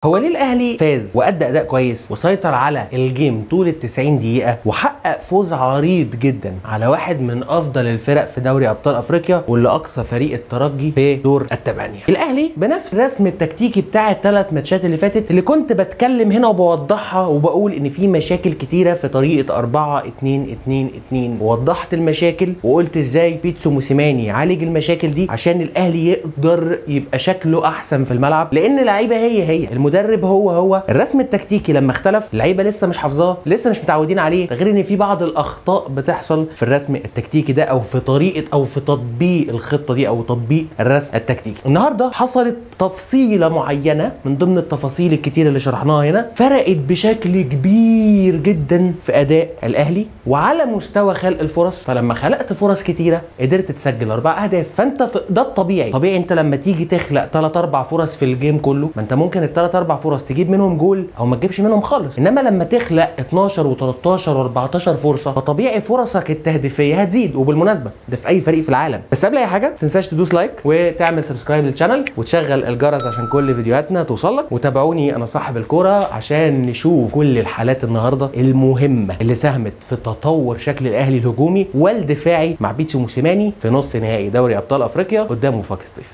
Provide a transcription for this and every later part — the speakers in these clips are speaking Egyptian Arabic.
هو ليه الاهلي فاز وادى اداء كويس وسيطر على الجيم طول ال 90 دقيقه وحقق فوز عريض جدا على واحد من افضل الفرق في دوري ابطال افريقيا واللي اقصى فريق الترجي في دور الثمانيه الاهلي بنفس الرسم التكتيكي بتاع الثلاث ماتشات اللي فاتت اللي كنت بتكلم هنا وبوضحها وبقول ان في مشاكل كتيره في طريقه 4 2 2 2 ووضحت المشاكل وقلت ازاي بيتسو موسيماني يعالج المشاكل دي عشان الاهلي يقدر يبقى شكله احسن في الملعب لان اللعيبه هي هي المدرب هو هو الرسم التكتيكي لما اختلف اللعيبه لسه مش حافظاه لسه مش متعودين عليه ده غير ان في بعض الاخطاء بتحصل في الرسم التكتيكي ده او في طريقه او في تطبيق الخطه دي او تطبيق الرسم التكتيكي النهارده حصلت تفصيله معينه من ضمن التفاصيل الكتير اللي شرحناها هنا فرقت بشكل كبير جدا في اداء الاهلي وعلى مستوى خلق الفرص فلما خلقت فرص كتيره قدرت تسجل اربع اهداف فانت في ده الطبيعي طبيعي انت لما تيجي تخلق ثلاث اربع فرص في الجيم كله ما انت ممكن الثلاث اربع فرص تجيب منهم جول او ما تجيبش منهم خالص انما لما تخلق 12 و13 و14 فرصه فطبيعي فرصك التهديفيه هتزيد وبالمناسبه ده في اي فريق في العالم بس قبل اي حاجه ما تنساش تدوس لايك وتعمل سبسكرايب للشانل وتشغل الجرس عشان كل فيديوهاتنا توصلك وتابعوني انا صاحب الكوره عشان نشوف كل الحالات النهارده المهمه اللي ساهمت في تطور شكل الاهلي الهجومي والدفاعي مع بيتسو موسيماني في نص نهائي دوري ابطال افريقيا قدام وفاق سطيف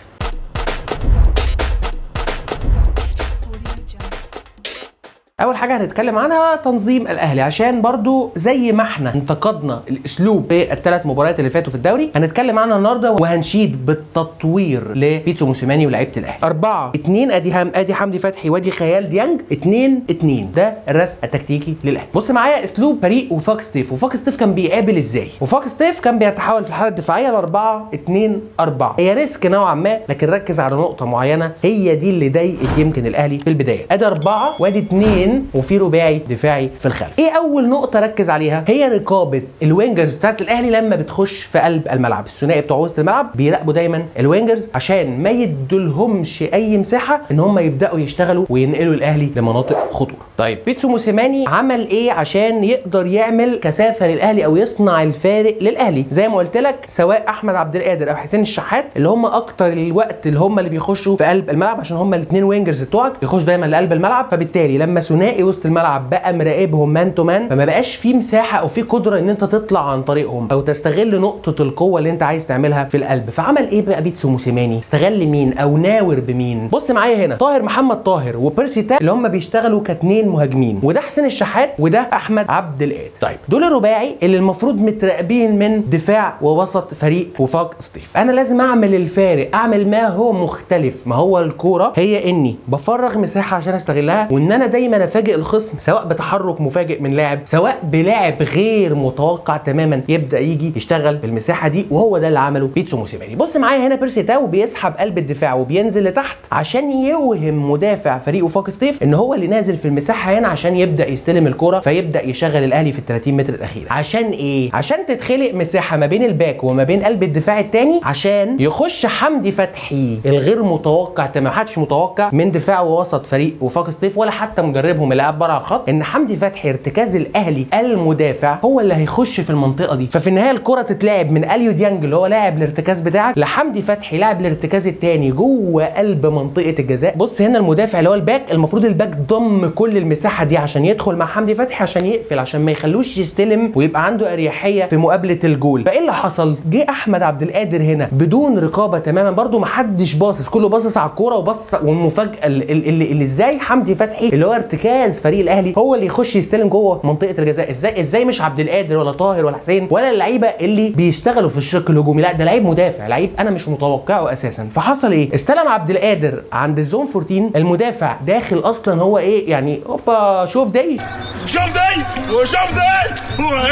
اول حاجه هنتكلم عنها تنظيم الاهلي عشان برضو زي ما احنا انتقدنا الاسلوب في الثلاث مباريات اللي فاتوا في الدوري هنتكلم عنها النهارده وهنشيد بالتطوير لبيتسو موسيماني ولاعيبه الاهلي أربعة اتنين ادي هم ادي حمدي فتحي وادي خيال ديانج اتنين اتنين ده الرسم التكتيكي للاهلي بص معايا اسلوب فريق وفاق ستيف وفاق ستيف كان بيقابل ازاي وفاق ستيف كان بيتحول في الحاله الدفاعيه لأربعة اتنين أربعة هي ريسك نوعا ما لكن ركز على نقطه معينه هي دي اللي ضايقت يمكن الاهلي في البدايه ادي أربعة وادي اتنين وفي رباعي دفاعي في الخلف ايه اول نقطه ركز عليها هي رقابه الوينجرز بتاعت الاهلي لما بتخش في قلب الملعب الثنائي بتوع وسط الملعب بيراقبوا دايما الوينجرز عشان ما يدولهمش اي مساحه ان هم يبداوا يشتغلوا وينقلوا الاهلي لمناطق خطوره طيب بيتسو موسيماني عمل ايه عشان يقدر يعمل كثافه للاهلي او يصنع الفارق للاهلي زي ما قلت لك سواء احمد عبد القادر او حسين الشحات اللي هم اكتر الوقت اللي هم اللي بيخشوا في قلب الملعب عشان هم الاثنين وينجرز بتوعك بيخشوا دايما لقلب الملعب فبالتالي لما ثنائي وسط الملعب بقى مراقبهم مان تو مان فما بقاش في مساحه او في قدره ان انت تطلع عن طريقهم او تستغل نقطه القوه اللي انت عايز تعملها في القلب فعمل ايه بقى بيتسو موسيماني استغل مين او ناور بمين بص معايا هنا طاهر محمد طاهر وبيرسي تا اللي هم بيشتغلوا كاتنين مهاجمين وده حسين الشحات وده احمد عبد القادر طيب دول الرباعي اللي المفروض متراقبين من دفاع ووسط فريق وفاق سطيف انا لازم اعمل الفارق اعمل ما هو مختلف ما هو الكوره هي اني بفرغ مساحه عشان استغلها وان انا دايما افاجئ الخصم سواء بتحرك مفاجئ من لاعب سواء بلاعب غير متوقع تماما يبدا يجي يشتغل بالمساحه دي وهو ده اللي عمله بيتسو موسيماني بص معايا هنا بيرسي تاو بيسحب قلب الدفاع وبينزل لتحت عشان يوهم مدافع فريق وفاق ستيف ان هو اللي نازل في المساحه هنا عشان يبدا يستلم الكره فيبدا يشغل الاهلي في ال 30 متر الاخيره عشان ايه عشان تتخلق مساحه ما بين الباك وما بين قلب الدفاع الثاني عشان يخش حمدي فتحي الغير متوقع تمام محدش متوقع من دفاع ووسط فريق وفاق ستيف ولا حتى مدربهم اللي قاعد بره على الخط ان حمدي فتحي ارتكاز الاهلي المدافع هو اللي هيخش في المنطقه دي ففي النهايه الكره تتلعب من اليو ديانج اللي هو لاعب الارتكاز بتاعك لحمدي فتحي لاعب الارتكاز الثاني جوه قلب منطقه الجزاء بص هنا المدافع اللي هو الباك المفروض الباك ضم كل المساحه دي عشان يدخل مع حمدي فتحي عشان يقفل عشان ما يخلوش يستلم ويبقى عنده اريحيه في مقابله الجول فايه اللي حصل جه احمد عبد القادر هنا بدون رقابه تماما برده ما حدش باصص كله باصص على الكوره وبص والمفاجاه اللي, اللي, اللي ازاي حمدي فتحي اللي هو ارتكاز فريق الاهلي هو اللي يخش يستلم جوه منطقه الجزاء ازاي ازاي مش عبد القادر ولا طاهر ولا حسين ولا اللعيبه اللي بيشتغلوا في الشق الهجومي لا ده لعيب مدافع لعيب انا مش متوقعه اساسا فحصل ايه استلم عبد القادر عند الزون 14 المدافع داخل اصلا هو ايه يعني اوبا شوف دي شوف دي وشوف دي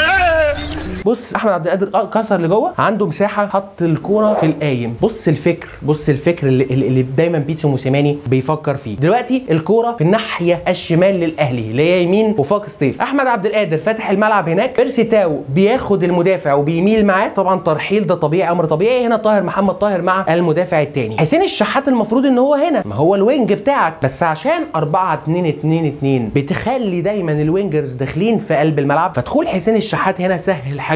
بص احمد عبد القادر كسر لجوه عنده مساحه حط الكوره في القايم بص الفكر بص الفكر اللي, اللي دايما بيتسو موسيماني بيفكر فيه دلوقتي الكوره في الناحيه الشمال للاهلي اللي هي يمين وفاق ستيف احمد عبد القادر فاتح الملعب هناك بيرسي تاو بياخد المدافع وبيميل معاه طبعا ترحيل ده طبيعي امر طبيعي هنا طاهر محمد طاهر مع المدافع الثاني حسين الشحات المفروض ان هو هنا ما هو الوينج بتاعك بس عشان 4 2 2 2 بتخلي دايما الوينجرز داخلين في قلب الملعب فدخول حسين الشحات هنا سهل حاجه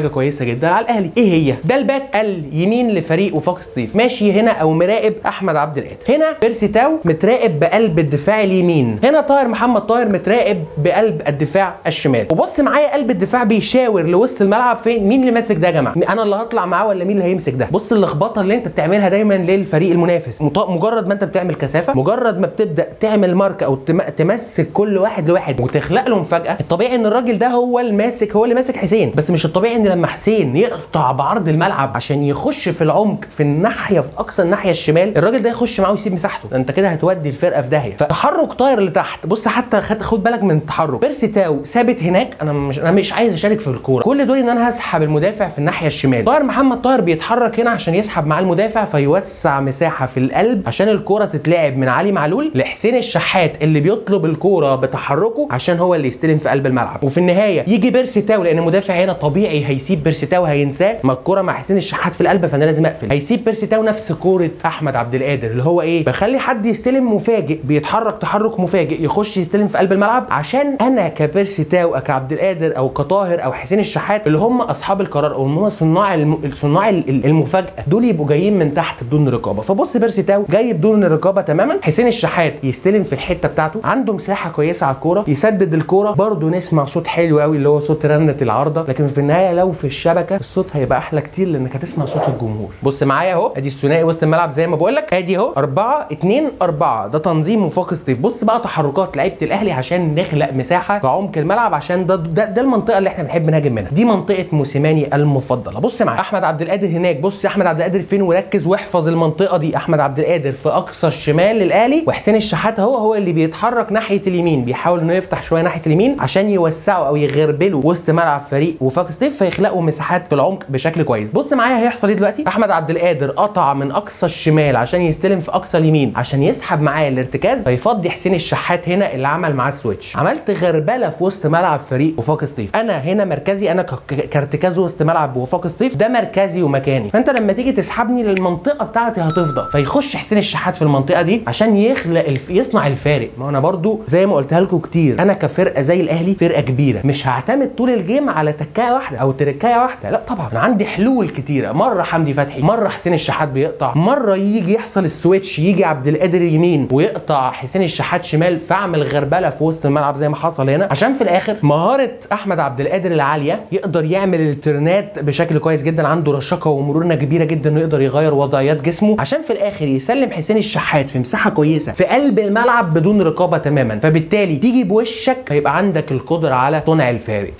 حاجه كويسه جدا على الاهلي ايه هي ده الباك اليمين لفريق وفاق سطيف ماشي هنا او مراقب احمد عبد القادر هنا بيرسي تاو متراقب بقلب الدفاع اليمين هنا طاهر محمد طاهر متراقب بقلب الدفاع الشمال وبص معايا قلب الدفاع بيشاور لوسط الملعب فين مين اللي ماسك ده يا جماعه انا اللي هطلع معاه ولا مين اللي هيمسك ده بص اللخبطه اللي انت بتعملها دايما للفريق المنافس مط- مجرد ما انت بتعمل كثافه مجرد ما بتبدا تعمل مارك او تم- تمسك كل واحد لواحد وتخلق له مفاجاه الطبيعي ان الراجل ده هو الماسك هو اللي ماسك حسين بس مش الطبيعي ان لما حسين يقطع بعرض الملعب عشان يخش في العمق في الناحيه في اقصى الناحيه الشمال الراجل ده يخش معاه ويسيب مساحته ده انت كده هتودي الفرقه في داهيه فتحرك طاير لتحت بص حتى خد خد بالك من التحرك بيرسي تاو ثابت هناك انا مش انا مش عايز اشارك في الكوره كل دول ان انا هسحب المدافع في الناحيه الشمال طاهر محمد طاهر بيتحرك هنا عشان يسحب معاه المدافع فيوسع مساحه في القلب عشان الكوره تتلعب من علي معلول لحسين الشحات اللي بيطلب الكوره بتحركه عشان هو اللي يستلم في قلب الملعب وفي النهايه يجي بيرسي تاو لان المدافع هنا طبيعي هيسيب بيرسي تاو هينساه ما الكوره مع حسين الشحات في القلب فانا لازم اقفل هيسيب بيرسي تاو نفس كوره احمد عبد القادر اللي هو ايه بخلي حد يستلم مفاجئ بيتحرك تحرك مفاجئ يخش يستلم في قلب الملعب عشان انا كبيرسي تاو او كعبد القادر او كطاهر او حسين الشحات اللي هم اصحاب القرار او هم صناع الم... صناع ال- ال- المفاجاه دول يبقوا جايين من تحت بدون رقابه فبص بيرسي تاو جاي بدون رقابه تماما حسين الشحات يستلم في الحته بتاعته عنده مساحه كويسه على الكوره يسدد الكوره برضه نسمع صوت حلو قوي اللي هو صوت رنه العارضه لكن في النهايه لو في الشبكه الصوت هيبقى احلى كتير لانك هتسمع صوت الجمهور بص معايا اهو ادي الثنائي وسط الملعب زي ما بقول لك ادي اهو 4 2 4 ده تنظيم وفاق سطيف بص بقى تحركات لعيبه الاهلي عشان نخلق مساحه في عمق الملعب عشان ده ده, ده المنطقه اللي احنا بنحب نهاجم منها دي منطقه موسيماني المفضله بص معايا احمد عبد القادر هناك بص يا احمد عبد القادر فين وركز واحفظ المنطقه دي احمد عبد القادر في اقصى الشمال للاهلي وحسين الشحات هو هو اللي بيتحرك ناحيه اليمين بيحاول انه يفتح شويه ناحيه اليمين عشان يوسعوا او يغربلوا وسط ملعب فريق وفاق سطيف فيخلقوا مساحات في العمق بشكل كويس بص معايا هيحصل ايه دلوقتي احمد عبد القادر قطع من اقصى الشمال عشان يستلم في اقصى اليمين عشان يسحب معاه الارتكاز فيفضي حسين الشحات هنا اللي عمل معاه السويتش عملت غربله في وسط ملعب فريق وفاق سطيف انا هنا مركزي انا ك- ك- كارتكاز وسط ملعب وفاق سطيف ده مركزي ومكاني فانت لما تيجي تسحبني للمنطقه بتاعتي هتفضى فيخش حسين الشحات في المنطقه دي عشان يخلق الف... يصنع الفارق ما انا برضو زي ما قلتها لكم كتير انا كفرقه زي الاهلي فرقه كبيره مش هعتمد طول الجيم على تكايه واحده او تركايه واحده لا طبعا انا عندي حلول كتيره مره حمدي فتحي مره حسين الشحات بيقطع مره يجي يحصل السويتش يجي عبد القادر يمين ويقطع حسين الشحات شمال فاعمل غربله في وسط الملعب زي ما حصل هنا عشان في الاخر مهاره احمد عبد القادر العاليه يقدر يعمل الترنات بشكل كويس جدا عنده رشاقه ومرونه كبيره جدا انه يقدر يغير وضعيات جسمه عشان في الاخر يسلم حسين الشحات في مساحه كويسه في قلب الملعب بدون رقابه تماما فبالتالي تيجي بوشك فيبقى عندك القدره على صنع الفارق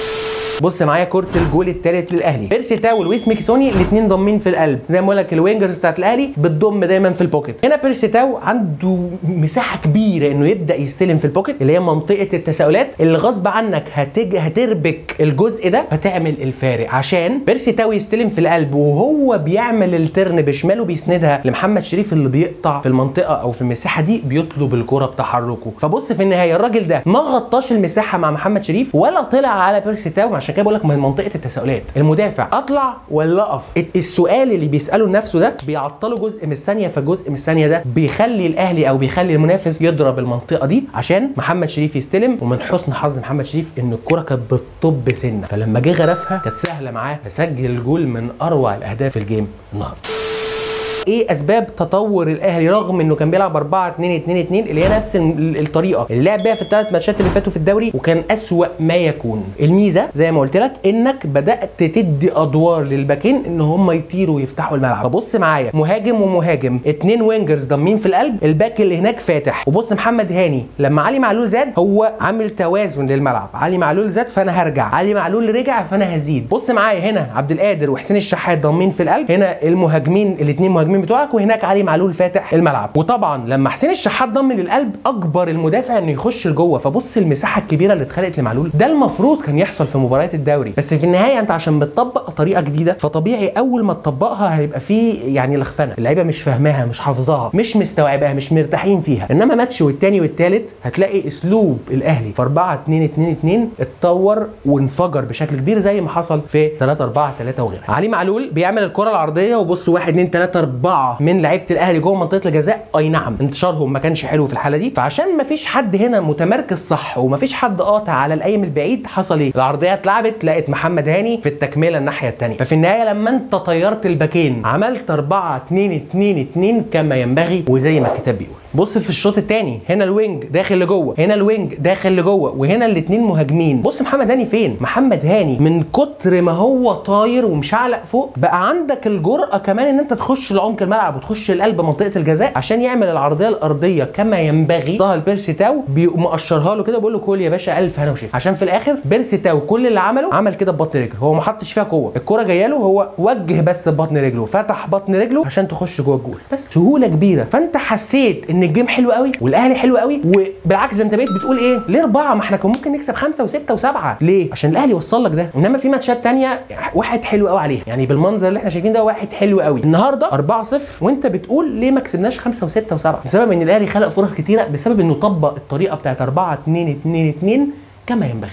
بص معايا كره الجول الثالث للاهلي بيرسي تاو ولويس ميكيسوني الاثنين ضامين في القلب زي ما بقول لك الوينجرز بتاعت الاهلي بتضم دايما في البوكيت هنا بيرسي تاو عنده مساحه كبيره انه يبدا يستلم في البوكيت اللي هي منطقه التساؤلات اللي غصب عنك هتج... هتربك الجزء ده فتعمل الفارق عشان بيرسي تاو يستلم في القلب وهو بيعمل الترن بشماله بيسندها لمحمد شريف اللي بيقطع في المنطقه او في المساحه دي بيطلب الكره بتحركه فبص في النهايه الراجل ده ما غطاش المساحه مع محمد شريف ولا طلع على بيرسي تاو عشان كده بقول لك من منطقه التساؤلات المدافع اطلع ولا اقف السؤال اللي بيساله لنفسه ده بيعطله جزء من الثانيه فالجزء من الثانيه ده بيخلي الاهلي او بيخلي المنافس يضرب المنطقه دي عشان محمد شريف يستلم ومن حسن حظ محمد شريف ان الكره كانت بتطب سنه فلما جه غرفها كانت سهله معاه فسجل الجول من اروع الاهداف الجيم النهارده ايه اسباب تطور الاهلي رغم انه كان بيلعب 4 2 2 2 اللي هي نفس ال- الطريقه اللي لعب بيها في الثلاث ماتشات اللي فاتوا في الدوري وكان اسوا ما يكون الميزه زي ما قلت لك انك بدات تدي ادوار للباكين ان هم يطيروا ويفتحوا الملعب فبص معايا مهاجم ومهاجم اتنين وينجرز ضامين في القلب الباك اللي هناك فاتح وبص محمد هاني لما علي معلول زاد هو عامل توازن للملعب علي معلول زاد فانا هرجع علي معلول رجع فانا هزيد بص معايا هنا عبد القادر وحسين الشحات ضامين في القلب هنا المهاجمين الاثنين مهاجمين بتوعك وهناك علي معلول فاتح الملعب وطبعا لما حسين الشحات ضمن للقلب اجبر المدافع انه يخش لجوه فبص المساحه الكبيره اللي اتخلقت لمعلول ده المفروض كان يحصل في مباريات الدوري بس في النهايه انت عشان بتطبق طريقه جديده فطبيعي اول ما تطبقها هيبقى فيه يعني لخفنه اللعيبه مش فاهماها مش حافظاها مش مستوعباها مش مرتاحين فيها انما ماتش والتاني والتالت هتلاقي اسلوب الاهلي في 4 2 2 2 اتطور وانفجر بشكل كبير زي ما حصل في 3 4 3 وغيرها علي معلول بيعمل الكره العرضيه وبص 1 2 3 اربعه من لعيبه الاهلي جوه منطقه الجزاء اي نعم انتشارهم ما كانش حلو في الحاله دي فعشان ما فيش حد هنا متمركز صح وما فيش حد قاطع على القايم البعيد حصل ايه العرضيه اتلعبت لقت محمد هاني في التكمله الناحيه الثانيه ففي النهايه لما انت طيرت الباكين عملت 4 2 2 2 كما ينبغي وزي ما الكتاب بيقول بص في الشوط الثاني هنا الوينج داخل لجوه هنا الوينج داخل لجوه وهنا الاثنين مهاجمين بص محمد هاني فين محمد هاني من كتر ما هو طاير ومشعلق فوق بقى عندك الجرأه كمان ان انت تخش لعمق الملعب وتخش لقلب منطقه الجزاء عشان يعمل العرضيه الارضيه كما ينبغي ظهر بيرسي تاو بيقوم مقشرها له كده بيقول له كل يا باشا الف هنا وشفا عشان في الاخر بيرسي تاو كل اللي عمله عمل كده ببطن رجله هو ما حطش فيها قوه الكوره جايه له هو وجه بس ببطن رجله فتح بطن رجله عشان تخش جوه الجول بس سهوله كبيره فانت حسيت ان الجيم حلو قوي والاهلي حلو قوي وبالعكس ده انت بقيت بتقول ايه ليه اربعه ما احنا كنا ممكن نكسب خمسه وسته وسبعه ليه عشان الاهلي وصل لك ده انما في ماتشات تانية واحد حلو قوي عليها يعني بالمنظر اللي احنا شايفين ده واحد حلو قوي النهارده 4-0 وانت بتقول ليه ما كسبناش خمسه وسته وسبعه بسبب ان الاهلي خلق فرص كتيره بسبب انه طبق الطريقه بتاعت 4 2 2 2 كما ينبغي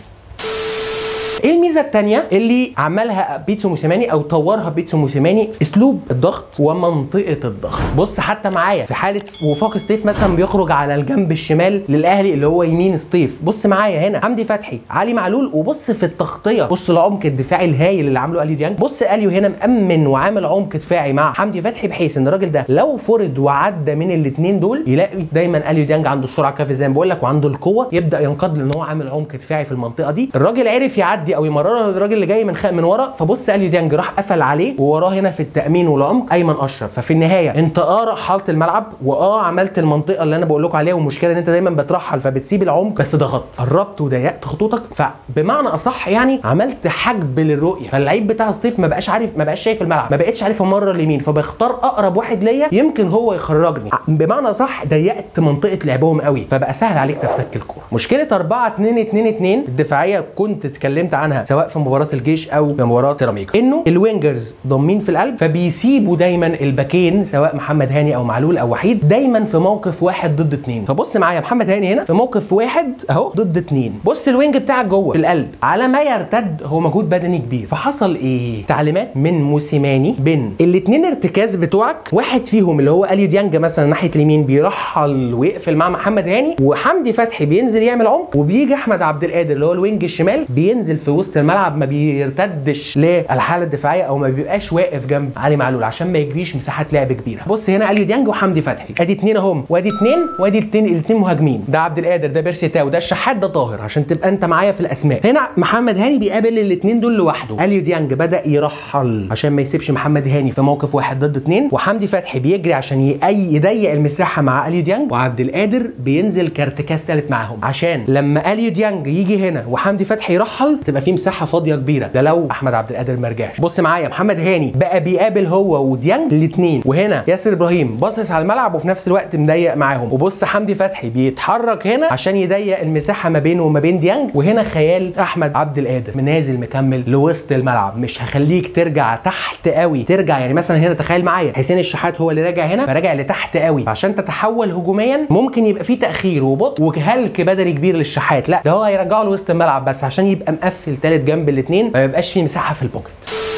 ايه الميزه الثانيه اللي عملها بيتسو موسيماني او طورها بيتسو موسيماني اسلوب الضغط ومنطقه الضغط بص حتى معايا في حاله وفاق ستيف مثلا بيخرج على الجنب الشمال للاهلي اللي هو يمين ستيف بص معايا هنا حمدي فتحي علي معلول وبص في التغطيه بص العمق الدفاعي الهايل اللي عامله اليو ديانج بص اليو هنا مامن وعامل عمق دفاعي مع حمدي فتحي بحيث ان الراجل ده لو فرض وعدى من الاثنين دول يلاقي دايما اليو ديانج عنده السرعه كافيه زي ما بقول لك وعنده القوه يبدا ينقاد لان هو عامل عمق دفاعي في المنطقه دي الراجل عرف يعدي او يمررها للراجل اللي جاي من خ... من ورا فبص اليو ديانج راح قفل عليه ووراه هنا في التامين والعمق ايمن اشرف ففي النهايه انت اه رحلت الملعب واه عملت المنطقه اللي انا بقول لكم عليها والمشكله ان انت دايما بترحل فبتسيب العمق بس ضغطت قربت وضيقت خطوطك فبمعنى اصح يعني عملت حجب للرؤيه فاللعيب بتاع ستيف ما بقاش عارف ما بقاش شايف الملعب ما بقتش عارف امرر اليمين فبختار اقرب واحد ليا يمكن هو يخرجني بمعنى صح ضيقت منطقه لعبهم قوي فبقى سهل عليك تفتك الكوره مشكله 4 2 2 2 الدفاعيه كنت اتكلمت عنها سواء في مباراه الجيش او في مباراه سيراميكا انه الوينجرز ضامين في القلب فبيسيبوا دايما الباكين سواء محمد هاني او معلول او وحيد دايما في موقف واحد ضد اثنين فبص معايا محمد هاني هنا في موقف واحد اهو ضد اثنين بص الوينج بتاعك جوه في القلب على ما يرتد هو مجهود بدني كبير فحصل ايه تعليمات من موسيماني بين الاثنين ارتكاز بتوعك واحد فيهم اللي هو اليو ديانج مثلا ناحيه اليمين بيرحل ويقفل مع محمد هاني وحمدي فتحي بينزل يعمل عمق وبيجي احمد عبد القادر اللي هو الوينج الشمال بينزل في وسط الملعب ما بيرتدش للحاله الدفاعيه او ما بيبقاش واقف جنب علي معلول عشان ما يجريش مساحات لعب كبيره بص هنا اليو ديانج وحمدي فتحي ادي اثنين اهم وادي اثنين وادي الاثنين الاثنين مهاجمين ده عبد القادر ده بيرسي تاو ده الشحات ده طاهر عشان تبقى انت معايا في الاسماء هنا محمد هاني بيقابل الاثنين دول لوحده اليو ديانج بدا يرحل عشان ما يسيبش محمد هاني في موقف واحد ضد اثنين وحمدي فتحي بيجري عشان يأي يضيق المساحه مع اليو ديانج وعبد القادر بينزل كارتكاز ثالث معاهم عشان لما اليو ديانج يجي هنا وحمدي فتحي يرحل تبقى في مساحه فاضيه كبيره ده لو احمد عبد القادر ما رجعش بص معايا محمد هاني بقى بيقابل هو وديانج الاثنين وهنا ياسر ابراهيم باصص على الملعب وفي نفس الوقت مضيق معاهم وبص حمدي فتحي بيتحرك هنا عشان يضيق المساحه ما بينه وما بين ديانج وهنا خيال احمد عبد القادر نازل مكمل لوسط الملعب مش هخليك ترجع تحت قوي ترجع يعني مثلا هنا تخيل معايا حسين الشحات هو اللي راجع هنا فراجع لتحت قوي عشان تتحول هجوميا ممكن يبقى في تاخير وبطء وهلك بدني كبير للشحات لا ده هو هيرجعه لوسط الملعب بس عشان يبقى مقفل ثالث جنب الاثنين ما يبقاش في مساحه في البوكت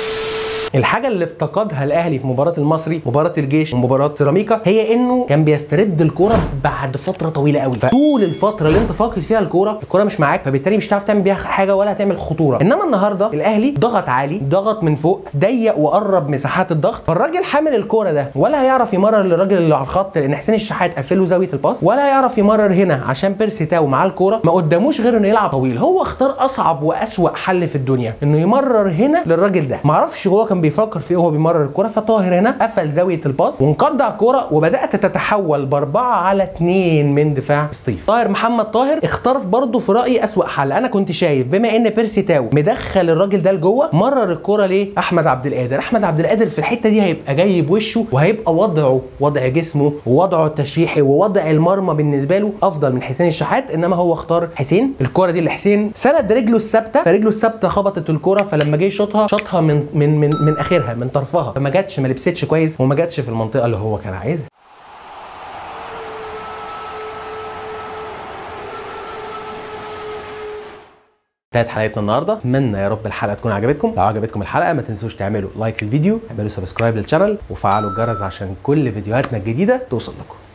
الحاجه اللي افتقدها الاهلي في مباراه المصري مباراه الجيش ومباراه سيراميكا هي انه كان بيسترد الكوره بعد فتره طويله قوي فطول الفتره اللي انت فاقد فيها الكوره الكوره مش معاك فبالتالي مش هتعرف تعمل بيها حاجه ولا هتعمل خطوره انما النهارده الاهلي ضغط عالي ضغط من فوق ضيق وقرب مساحات الضغط فالراجل حامل الكوره ده ولا هيعرف يمرر للراجل اللي على الخط لان حسين الشحات قفل له زاويه الباس ولا هيعرف يمرر هنا عشان بيرسي تاو معاه الكوره ما قداموش غير انه يلعب طويل هو اختار اصعب واسوا حل في الدنيا انه يمرر هنا للراجل ده معرفش هو كان بيفكر في ايه وهو بيمرر الكوره فطاهر هنا قفل زاويه الباس وانقض على الكوره وبدات تتحول باربعه على اثنين من دفاع ستيف طاهر محمد طاهر اختار برضه في رايي اسوا حل انا كنت شايف بما ان بيرسي تاو مدخل الراجل ده لجوه مرر الكوره ليه احمد عبد القادر احمد عبد القادر في الحته دي هيبقى جاي بوشه وهيبقى وضعه وضع جسمه ووضعه التشريحي ووضع المرمى بالنسبه له افضل من حسين الشحات انما هو اختار حسين الكوره دي اللي حسين سند رجله الثابته فرجله الثابته خبطت الكوره فلما جه يشوطها شاطها من من من من اخرها من طرفها فما جاتش ما لبستش كويس وما جاتش في المنطقه اللي هو كان عايزها انتهت حلقتنا النهارده اتمنى يا رب الحلقه تكون عجبتكم لو عجبتكم الحلقه ما تنسوش تعملوا لايك للفيديو اعملوا سبسكرايب للشانل وفعلوا الجرس عشان كل فيديوهاتنا الجديده توصل لكم